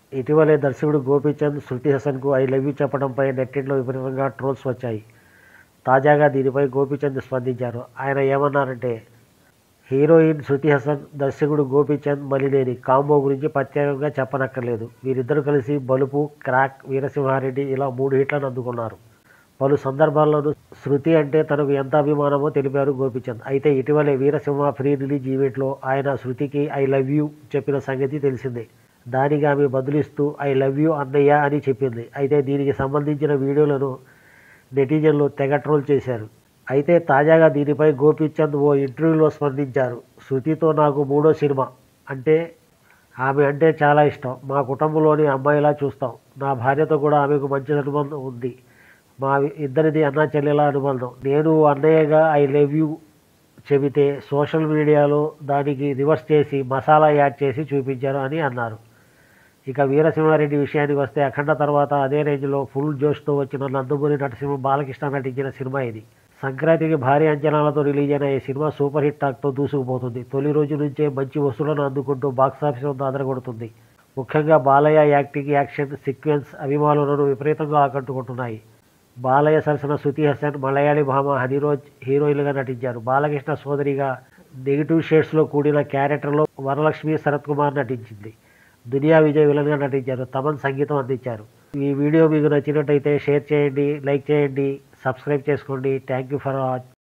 ఇటీవలే దర్శకుడు గోపీచంద్ శృతి హాసన్కు ఐ లవ్ యూ చెప్పడంపై నెట్టింట్లో విపరీతంగా ట్రోల్స్ వచ్చాయి తాజాగా దీనిపై గోపీచంద్ స్పందించారు ఆయన ఏమన్నారంటే హీరోయిన్ శృతి హాసన్ దర్శకుడు గోపీచంద్ మలినేని కాంబో గురించి ప్రత్యేకంగా చెప్పనక్కర్లేదు వీరిద్దరూ కలిసి బలుపు క్రాక్ వీరసింహారెడ్డి ఇలా మూడు హిట్లను అందుకున్నారు పలు సందర్భాల్లోనూ శృతి అంటే తనకు ఎంత అభిమానమో తెలిపారు గోపీచంద్ అయితే ఇటీవలే వీరసింహ ప్రీ రిలీజ్ ఈవెంట్లో ఆయన శృతికి ఐ లవ్ యూ చెప్పిన సంగతి తెలిసిందే దానికి ఆమె బదులిస్తూ ఐ లవ్ యూ అన్నయ్య అని చెప్పింది అయితే దీనికి సంబంధించిన వీడియోలను నెటిజన్లు తెగ ట్రోల్ చేశారు అయితే తాజాగా దీనిపై గోపీచంద్ ఓ ఇంటర్వ్యూలో స్పందించారు శృతితో నాకు మూడో సినిమా అంటే ఆమె అంటే చాలా ఇష్టం మా కుటుంబంలోని అమ్మాయిలా చూస్తాం నా భార్యతో కూడా ఆమెకు మంచి అనుబంధం ఉంది మా ఇద్దరిది అన్నా చెల్లెల అనుబంధం నేను అన్నయ్యగా ఐ లవ్ యూ చెబితే సోషల్ మీడియాలో దానికి రివర్స్ చేసి మసాలా యాడ్ చేసి చూపించారు అని అన్నారు ఇక వీరసింహారెడ్డి విషయానికి వస్తే అఖండ తర్వాత అదే రేంజ్లో ఫుల్ జోష్తో వచ్చిన నందమూరి నరసింహ బాలకృష్ణ నటించిన సినిమా ఇది సంక్రాంతికి భారీ అంచనాలతో రిలీజ్ అయిన ఈ సినిమా సూపర్ హిట్ టాక్తో దూసుకుపోతుంది తొలి రోజు నుంచే మంచి వసూళ్లను అందుకుంటూ బాక్సాఫీస్ వద్ద అదరగొడుతుంది ముఖ్యంగా బాలయ్య యాక్టింగ్ యాక్షన్ సీక్వెన్స్ అభిమానులను విపరీతంగా ఆకట్టుకుంటున్నాయి బాలయ్య సరసన శృతి హాసన్ మలయాళీ భామ హనీరోజ్ హీరోయిన్గా నటించారు బాలకృష్ణ సోదరిగా నెగిటివ్ షేడ్స్లో కూడిన క్యారెక్టర్లో వరలక్ష్మి శరత్ కుమార్ నటించింది దునియా విజయ్ విలన్గా నటించారు తమన్ సంగీతం అందించారు ఈ వీడియో మీకు నచ్చినట్టయితే షేర్ చేయండి లైక్ చేయండి సబ్స్క్రైబ్ చేసుకోండి థ్యాంక్ యూ ఫర్ వాచ్